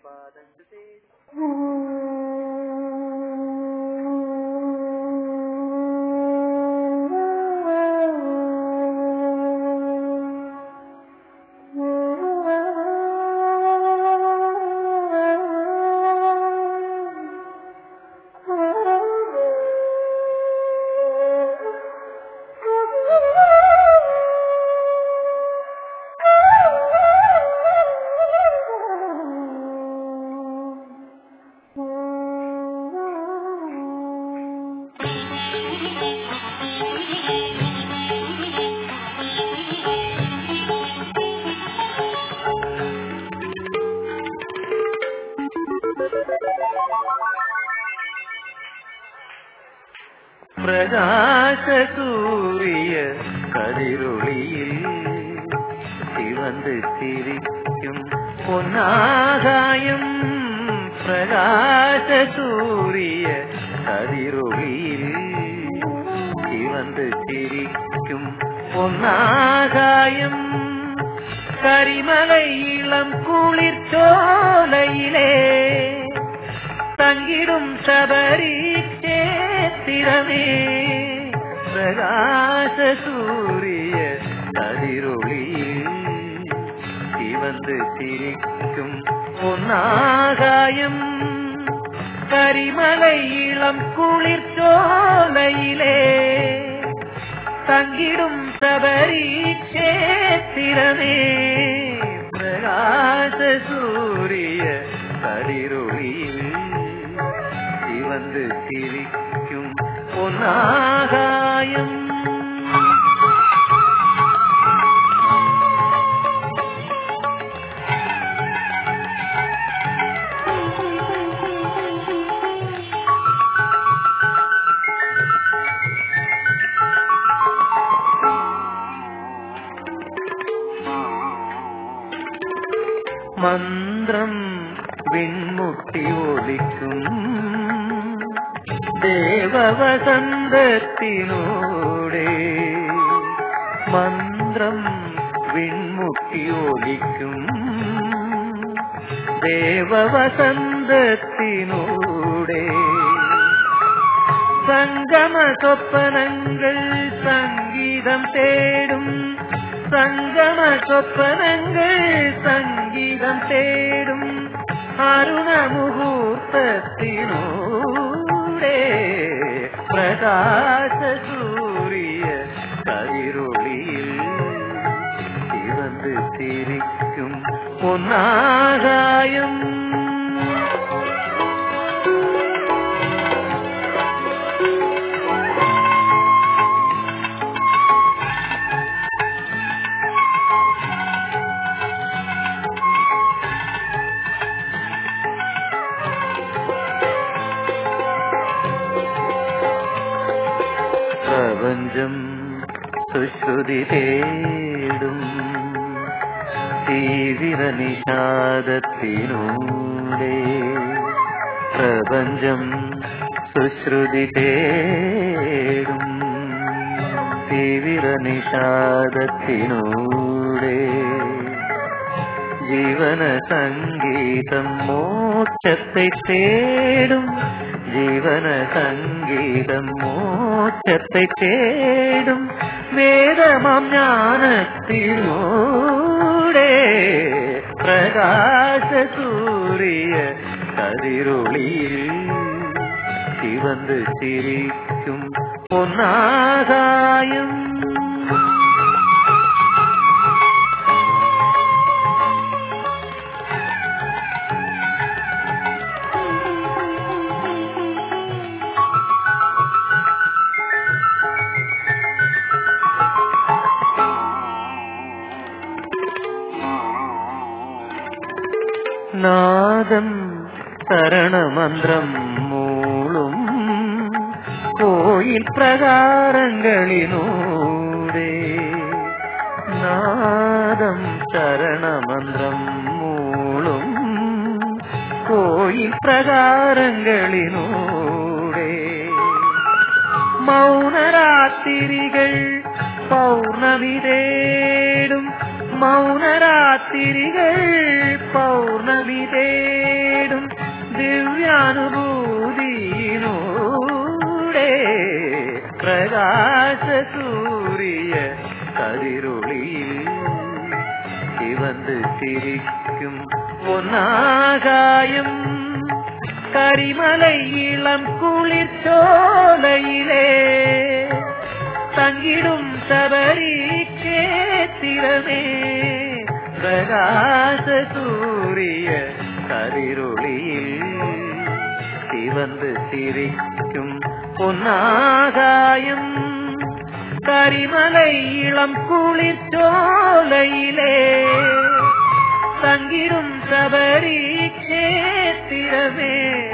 പാദങ്ങൾ തേടി പ്രകാശസൂര്യ കതിരൊളിയിൽ ശിവന്ത് ചിരിക്കും പൊന്നാകായം പ്രകാശസൂര്യ കതിരൊളിയിൽ ശിവന്ത് ചിരിക്കും പൊന്നാകായം കരിമலை இளம் குளிர்ச்சோலையிலே தங்கிடும் சபரி சேத்திரமே பிரகாச சூரிய கதிரொளியில் சிவந்து சிரிக்கும் பொன்னாகாயம் கரிமலை இளம் குளிர்ச்சோலையிலே தங்கிடும் சபரி சேத்திரமே பிரகாச சூரிய கதிரொளியில் சிவந்து சிரிக்கும் பொன்னாகாயம் മന്ത്രം വിൺമുട്ടി ഒളിക്കും ദേവവസന്തത്തിനൂടെ മന്ത്രം വിൺമുട്ടി ഒളിക്കും ദേവവസന്തത്തിനൂടെ സംഗമ സ്വപ്നങ്ങൾ സംഗീതം തേടും സംഗമ സ്വപ്നങ്ങൾ സംഗീതം തേടും അരുണ മുഹൂർത്തത്തിനൂടെ പ്രകാശ സൂര്യ കതിരൊളിയിൽ ഇവന്ന് തിരിക്കും ഒന്നാകായം പ്രപഞ്ചം സുശ്രുതി തേടും തീവിര നിഷാദത്തിനൂടെ പ്രപഞ്ചം സുശ്രുതി തേടും തീവിര നിഷാദത്തിനൂടെ ജീവന സംഗീതം മോക്ഷത്തെ തേടും ജീവന സംഗീതം മോക്ഷത്തെ തേടും വേദമം ജ്ഞാനത്തിലൂടെ പ്രകാശ സൂര്യ കതിരൊളിയിൽ ശിവന്ത് ചിരിക്കും ഒന്നാകായം നാദം ശരണമന്ത്രം മൂളും കോയിൽ പ്രകാരങ്ങളിലൂടെ നാദം ശരണമന്ത്രം മൂളും കോയിൽ പ്രകാരങ്ങളിലൂടെ മൗനരാത്തിരികൾ പൗർണമി തേടും மௌனராத்திரிகள் பௌர்ணமி தேடும் திவ்யானுபூதியினூடே பிரகாச சூரிய கதிரொளியில் சிவந்து சிரிக்கும் பொன்னாகாயம் கரிமலை இளம் குளிர் சோலையிலே தங்கிடும் சபரி கேத்திரமே பிரகாச சூரிய கதிரொளியில் சிவந்து சிரிக்கும் பொன்னாகாயம் கரிமலை இளம் குளிர் சோலையிலே தங்கிடும் சபரி கேத்திரமே